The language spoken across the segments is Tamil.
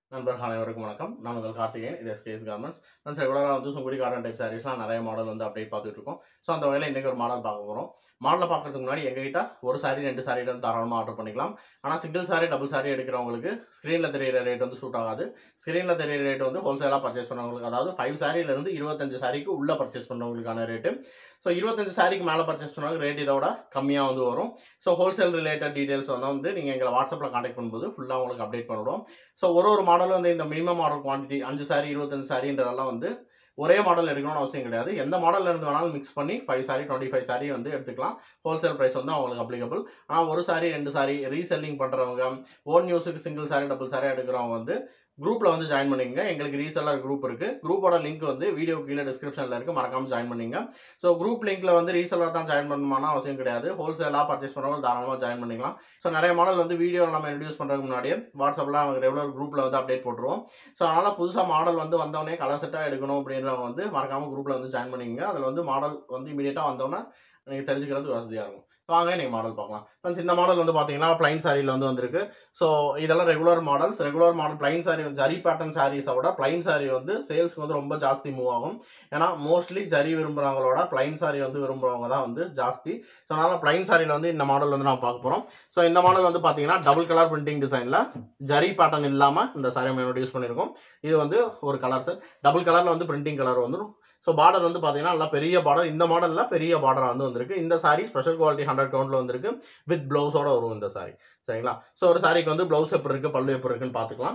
நண்பர்கள் அனைவருக்கும் வணக்கம் நான் உங்கள் கார்த்திகேயன் இது எஸ்கேஎஸ் கார்மெண்ட்ஸ் ஃப்ரெண்ட்ஸ் ரெகுலராக வந்து சுங்குடி கார்டன் டைப் சாரீஸ்லாம் நிறைய மாடல் வந்து அப்டேட் பார்த்துட்டு இருக்கோம் ஸோ அந்த வகையில் இன்றைக்கி ஒரு மாடல் பார்க்க போகிறோம் மாடலில் பார்க்கறதுக்கு முன்னாடி எங்ககிட்ட ஒரு சாரி ரெண்டு சாரி வந்து தாராளமாக ஆர்டர் பண்ணிக்கலாம் ஆனால் சிங்கிள் சாரி டபுள் சாரி எடுக்கிறவங்களுக்கு ஸ்க்ரீனில் தெரியிற ரேட் வந்து ஷூட் ஆகாது ஸ்க்ரீனில் தெரியிற ரேட் வந்து ஹோல்சேலாக பர்ச்சேஸ் பண்ணுறவங்களுக்கு அதாவது ஃபைவ் சாரியிலேருந்து இருபத்தஞ்சு சாரிக்கு உள்ளே பர்ச்சேஸ் பண்ணுறவங்களுக்கான ரேட்டு ஸோ இருபத்தஞ்சு சாரிக்கு மேலே பர்ச்சேஸ் பண்ணாங்க ரேட் இதோட கம்மியாக வந்து வரும் ஸோ ஹோல்சேல் ரிலேட்டட் டீட்டெயில்ஸ் வந்து வந்து நீங்கள் எங்களை வாட்ஸ்அப்பில் காண்டாக்ட் பண்ணும்போது ஃபுல்லாக உங்களுக்கு அப்டேட் பண்ணிவிடும் ஸோ ஒரு ஒரு மாடலும் வந்து இந்த மினிமம் ஆர்டர் குவான்டிட்டி அஞ்சு சாரி இருபத்தஞ்சு சாரின்றதெல்லாம் வந்து ஒரே மாடல் எடுக்கணும்னு அவசியம் கிடையாது எந்த மாடலில் இருந்து வேணாலும் மிக்ஸ் பண்ணி five sari twenty five sari வந்து எடுத்துக்கலாம் ஹோல்சேல் ப்ரைஸ் வந்து அவங்களுக்கு அப்ளிகபிள் ஆனால் ஒரு சாரி ரெண்டு சாரி ரீசெல்லிங் பண்ணுறவங்க ஓன் நியூஸுக்கு சிங்கிள் சாரி டபுள் சாரி எடுக்கிறவங்க வந்து குரூப்பில் வந்து ஜாயின் பண்ணிங்க எங்களுக்கு ரீசெல்லர் குரூப் இருக்குது குரூப்போட லிங்க் வந்து வீடியோ கீழே டிஸ்கிரிப்ஷனில் இருக்குது மறக்காமல் ஜாயின் பண்ணிங்க ஸோ குரூப் லிங்க்ல வந்து ரீசெல்லர் தான் ஜாயின் பண்ணணுமான அவசியம் கிடையாது ஹோல்சேலாக பர்ச்சேஸ் பண்ணுறவங்க தாராளமாக ஜாயின் பண்ணிக்கலாம் ஸோ நிறைய மாடல் வந்து வீடியோ நம்ம இன்ட்ரடியூஸ் பண்ணுறதுக்கு முன்னாடியே வாட்ஸ்அப்பில் அவங்க ரெகுலர் குரூப்பில் வந்து அப்டேட் போட்டுருவோம் ஸோ அதனால் புதுசாக மாடல் வந்து வந்தோடனே கலர் செட்டாக எடுக்கணும் அப்படின்றவங்க வந்து மறக்காமல் குரூப்பில் வந்து ஜாயின் பண்ணிங்க அதில் வந்து மாடல் வந்து இமீடியட்டாக வந்தோடனே நீங்கள் தெரிஞ்சுக்கிறதுக்கு வசதியாக இருக்கும் வாங்க நீங்கள் மாடல் பார்க்கலாம் ஃப்ரெண்ட்ஸ் இந்த மாடல் வந்து பார்த்தீங்கன்னா பிளைன் சாரியில் வந்து வந்திருக்கு ஸோ இதெல்லாம் regular models regular model plain sari zari pattern சாரீஸை விட பிளைன் சாரி வந்து சேல்ஸ்க்கு வந்து ரொம்ப ஜாஸ்தி மூவ் ஆகும் ஏன்னா மோஸ்ட்லி ஜரி விரும்புகிறவங்களோட பிளைன் சாரி வந்து விரும்புகிறவங்க தான் வந்து ஜாஸ்தி ஸோ அதனால் பிளைன் சாரியில் வந்து இந்த மாடல் வந்து நான் பார்க்க போகிறோம் ஸோ இந்த மாடல் வந்து பார்த்தீங்கன்னா டபுள் கலர் பிரிண்டிங் டிசைனில் ஜரி பேட்டர்ன் இல்லாமல் இந்த சாரி நம்ம யூஸ் பண்ணியிருக்கோம் இது வந்து ஒரு கலர் சார் டபுள் கலரில் வந்து பிரிண்டிங் கலர் வந்துடும் ஸோ பார்டர் வந்து பார்த்தீங்கன்னா நல்லா பெரிய பார்டர் இந்த மாடலில் பெரிய பார்டராக வந்து வந்திருக்கு இந்த சாரி ஸ்பெஷல் குவாலிட்டி ஹண்ட்ரட் கவுண்டில் வந்திருக்கு வித் ப்ளவுஸோட வரும் இந்த சாரி சரிங்களா ஸோ ஒரு சாரிக்கு வந்து ப்ளவுஸ் எப்படி இருக்குது பல்லு எப்படி இருக்குன்னு பார்த்துக்கலாம்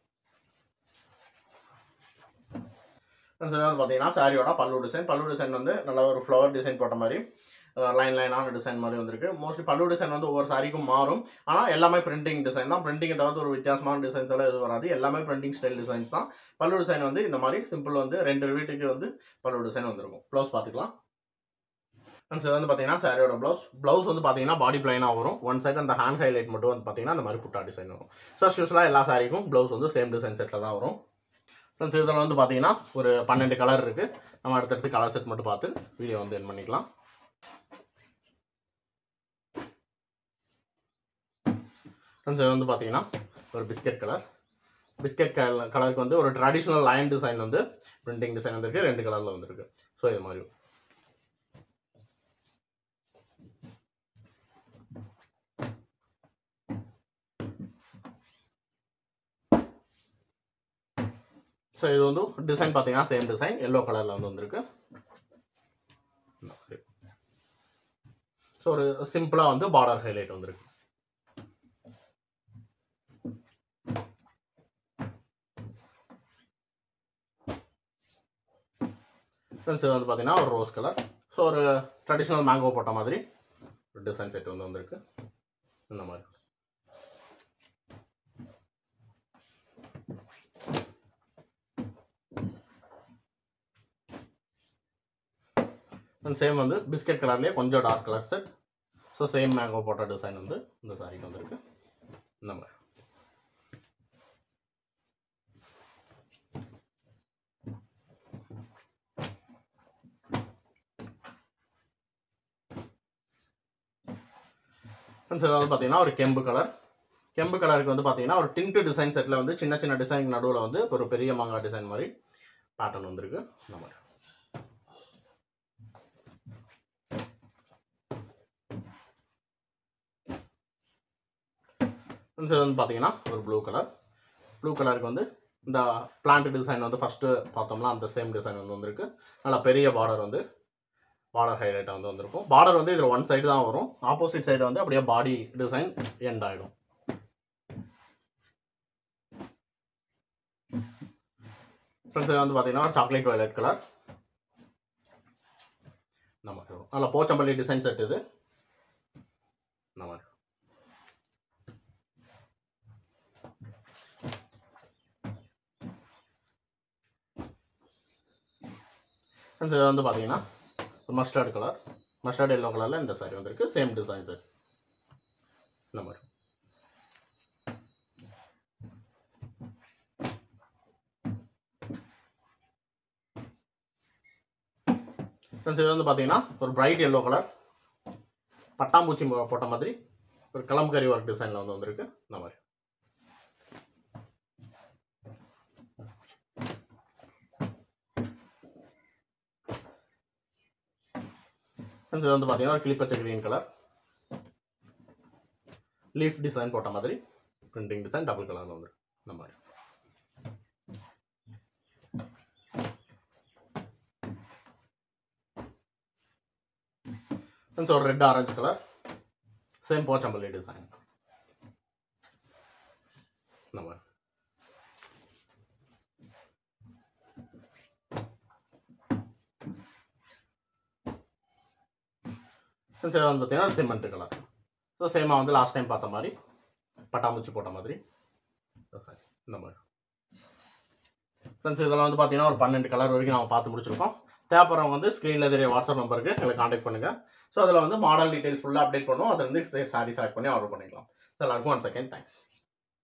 வந்து பார்த்தீங்கன்னா சாரியோட பல்லு டிசைன் பல்லு டிசைன் வந்து நல்ல ஒரு ஃப்ளவர் டிசைன் போட்ட மாதிரி லைன் லைனான டிசைன் மாதிரி வந்திருக்கு மோஸ்ட்லி பல்லு டிசைன் வந்து ஒவ்வொரு சாரிக்கும் மாறும் ஆனால் எல்லாமே பிரிண்டிங் டிசைன் தான் பிரிண்டிங்கை தவிர்த்து ஒரு வித்தியாசமான டிசைன்ஸ் எல்லாம் எதுவும் வராது எல்லாமே பிரிண்டிங் ஸ்டைல் டிசைன்ஸ் தான் பல்லு டிசைன் வந்து இந்த மாதிரி சிம்பிள் வந்து ரெண்டு வீட்டுக்கு வந்து பல்லு டிசைன் வந்திருக்கும் ப்ளவுஸ் பார்த்துக்கலாம் அண்ட் சார் வந்து பார்த்தீங்கன்னா சாரியோட ப்ளவுஸ் ப்ளவுஸ் வந்து பார்த்தீங்கன்னா பாடி பிளைனாக வரும் ஒன் சைடு அந்த ஹேண்ட் ஹைலைட் மட்டும் வந்து பார்த்தீங்கன்னா அந்த மாதிரி புட்டா டிசைன் வரும் ஸோ யூஸ்வலாக எல்லா சாரிக்கும் ப்ளவுஸ் வந்து சேம் டிசைன் செட்டில் தான் வரும் ஃப்ரெண்ட்ஸ் இதில் வந்து பார்த்தீங்கன்னா ஒரு பன்னெண்டு கலர் இருக்குது நம்ம அடுத்தடுத்து கலர் செட் மட்டும் பார்த்து வீடியோ வந்து என் பண்ணிக்கலாம் ஃப்ரெண்ட்ஸ் இது வந்து பார்த்தீங்கன்னா ஒரு பிஸ்கெட் கலர் பிஸ்கெட் கலர் கலருக்கு வந்து ஒரு ட்ரெடிஷ்னல் லைன் டிசைன் வந்து பிரிண்டிங் டிசைன் வந்திருக்கு ரெண்டு கலரில் வந்திருக்கு ஸோ இது மாதிரி ஸோ இது வந்து டிசைன் பார்த்தீங்கன்னா சேம் டிசைன் எல்லோ கலரில் வந்து வந்திருக்கு ஸோ ஒரு சிம்பிளாக வந்து பார்டர் ஹைலைட் வந்திருக்கு ஃப்ரெண்ட்ஸ் இது வந்து பார்த்தீங்கன்னா ஒரு ரோஸ் கலர் ஸோ ஒரு ட்ரெடிஷ்னல் மேங்கோ போட்ட மாதிரி ஒரு டிசைன் செட் வந்து வந்திருக்கு இந்த மாதிரி அண்ட் சேம் வந்து பிஸ்கட் கலர்லேயே கொஞ்சம் dark colour set so same mango போட்ட டிசைன் வந்து இந்த சாரிக்கு வந்திருக்கு இந்த மாதிரி ஃப்ரெண்ட்ஸ் இது வந்து பார்த்தீங்கன்னா ஒரு கெம்பு கலர் கெம்பு கலருக்கு வந்து பார்த்தீங்கன்னா ஒரு டின்ட்டு டிசைன் செட்டில் வந்து சின்ன சின்ன டிசைன் நடுவில் வந்து ஒரு பெரிய மாங்காய் டிசைன் மாதிரி பேட்டர்ன் வந்திருக்கு இந்த மாதிரி இது வந்து பார்த்தீங்கன்னா ஒரு ப்ளூ கலர் ப்ளூ கலருக்கு வந்து இந்த பிளான்ட் டிசைன் வந்து ஃபஸ்ட்டு பார்த்தோம்னா அந்த சேம் டிசைன் வந்து வந்திருக்கு நல்லா பெரிய பார்டர் வந்து பார்டர் ஹைலைட்டாக வந்து வந்திருக்கும் பார்டர் வந்து இதில் ஒன் சைடு தான் வரும் ஆப்போசிட் சைடு வந்து அப்படியே பாடி டிசைன் எண்ட் ஆகிடும் ஃப்ரெண்ட்ஸ் இது வந்து பார்த்தீங்கன்னா சாக்லேட் வயலட் கலர் இந்த மாதிரி வரும் நல்லா போச்சம்பள்ளி டிசைன் செட் இது இந்த மாதிரி ஃப்ரெண்ட்ஸ் இது வந்து பார்த்தீங்கன்னா மஸ்டர்ட் கலர் மஸ்டர்ட் எல்லோ கலரில் இந்த சாரி வந்திருக்கு சேம் டிசைன் சார் இந்த மாதிரி ஃப்ரெண்ட்ஸ் இது வந்து பார்த்தீங்கன்னா ஒரு பிரைட் எல்லோ கலர் பட்டாம்பூச்சி மு- போட்ட மாதிரி ஒரு கலம்கரி ஒர்க் டிசைனில் வந்து வந்திருக்கு இந்த மாதிரி ஃப்ரெண்ட்ஸ் இது வந்து பார்த்தீங்கன்னா ஒரு கிளிப்பச்சை க்ரீன் கலர் லீஃப் டிசைன் போட்ட மாதிரி பிரிண்டிங் டிசைன் டபுள் கலரில் வந்துடும் இந்த மாதிரி ஃப்ரெண்ட்ஸ் ஒரு red orange colour same Pochampally design இந்த மாதிரி ஃப்ரெண்ட்ஸ் இது வந்து பார்த்தீங்கன்னா சிமெண்ட் கலர் ஸோ சேமாக வந்து லாஸ்ட் டைம் பார்த்த மாதிரி பட்டாம்பூச்சி போட்ட மாதிரி இந்த மாதிரி ஃப்ரெண்ட்ஸ் இதெல்லாம் வந்து பார்த்தீங்கன்னா ஒரு பன்னெண்டு கலர் வரைக்கும் நம்ம பார்த்து முடிச்சிருக்கோம் தேவைப்படுறவங்க வந்து ஸ்க்ரீனில் தெரிய வாட்ஸ்அப் நம்பருக்கு எங்களை காண்டாக்ட் பண்ணுங்கள் ஸோ அதில் வந்து மாடல் டீடைல்ஸ் ஃபுல்லாக அப்டேட் பண்ணுவோம் அதில் வந்து சாரி செலக்ட் பண்ணி ஆர்டர் பண்ணிக்கலாம் ஸோ எல்லாருக்கும் ஒன் செகண்ட் தேங்க்ஸ்